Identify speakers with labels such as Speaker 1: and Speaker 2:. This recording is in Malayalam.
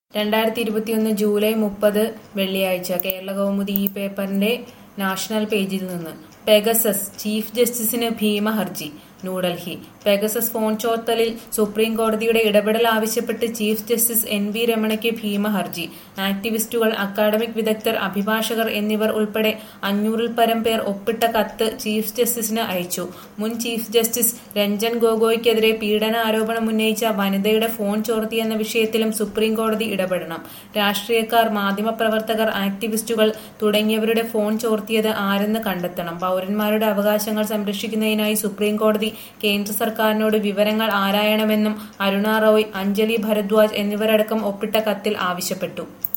Speaker 1: രണ്ടായിരത്തി ഇരുപത്തിയൊന്ന് ജൂലൈ മുപ്പത് വെള്ളിയാഴ്ച കേരള കൗമുദി ഈ പേപ്പറിന്റെ നാഷണൽ പേജിൽ നിന്ന് പെഗസസ് ചീഫ് ജസ്റ്റിസിന് ഭീമ ഹർജി ന്യൂഡൽഹി പെഗസസ് ഫോൺ ചോർത്തലിൽ സുപ്രീം കോടതിയുടെ ഇടപെടൽ ആവശ്യപ്പെട്ട് ചീഫ് ജസ്റ്റിസ് എൻ വി രമണയ്ക്ക് ഭീമ ഹർജി ആക്ടിവിസ്റ്റുകൾ അക്കാഡമിക് വിദഗ്ധർ അഭിഭാഷകർ എന്നിവർ ഉൾപ്പെടെ അഞ്ഞൂറിൽ പരം പേർ ഒപ്പിട്ട കത്ത് ചീഫ് ജസ്റ്റിസിന് അയച്ചു മുൻ ചീഫ് ജസ്റ്റിസ് രഞ്ജൻ ഗൊഗോയ്ക്കെതിരെ പീഡന ആരോപണം ഉന്നയിച്ച വനിതയുടെ ഫോൺ ചോർത്തിയെന്ന വിഷയത്തിലും സുപ്രീം കോടതി ഇടപെടണം രാഷ്ട്രീയക്കാർ മാധ്യമപ്രവർത്തകർ ആക്ടിവിസ്റ്റുകൾ തുടങ്ങിയവരുടെ ഫോൺ ചോർത്തിയത് ആരെന്ന് കണ്ടെത്തണം പൗരന്മാരുടെ അവകാശങ്ങൾ സംരക്ഷിക്കുന്നതിനായി സുപ്രീം കോടതി കേന്ദ്ര സർക്കാരിനോട് വിവരങ്ങൾ ആരായണമെന്നും അരുണ റോയ് അഞ്ജലി ഭരദ്വാജ് എന്നിവരടക്കം ഒപ്പിട്ട കത്തിൽ ആവശ്യപ്പെട്ടു